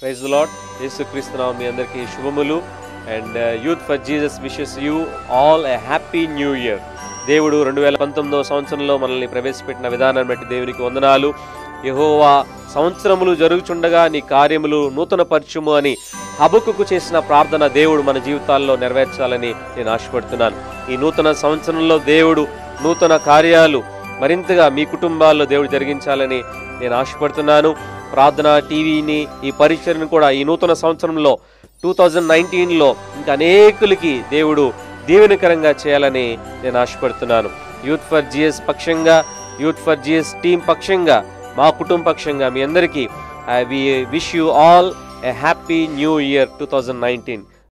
praise lord యేసుక్రీస్తునామ మీ అందరికీ శుభములు and youth for Jesus wishes you all a happy new year దేవుడు రెండు వేల పంతొమ్మిదవ సంవత్సరంలో మనల్ని ప్రవేశపెట్టిన విధానాన్ని బట్టి దేవునికి వందనాలు యెహోవా సంవత్సరములు జరుగుచుండగా నీ కార్యములు నూతన పరచుము అని హబకుకు చేసిన ప్రార్థన దేవుడు మన జీవితాల్లో నెరవేర్చాలని నేను ఆశపడుతున్నాను ఈ నూతన సంవత్సరంలో దేవుడు నూతన కార్యాలు మరింతగా మీ కుటుంబాల్లో దేవుడు జరిగించాలని నేను ఆశపడుతున్నాను ప్రార్థన టీవీని ఈ పరిచయను కూడా ఈ నూతన సంవత్సరంలో టూ థౌజండ్ నైన్టీన్లో ఇంకా అనేకులకి దేవుడు దీవెనకరంగా చేయాలని నేను ఆశపడుతున్నాను యూత్ ఫర్ జిఎస్ పక్షంగా యూత్ ఫర్ జిఎస్ టీం పక్షంగా మా కుటుంబ పక్షంగా మీ అందరికీ I we wish you all a happy new year two thousand nineteen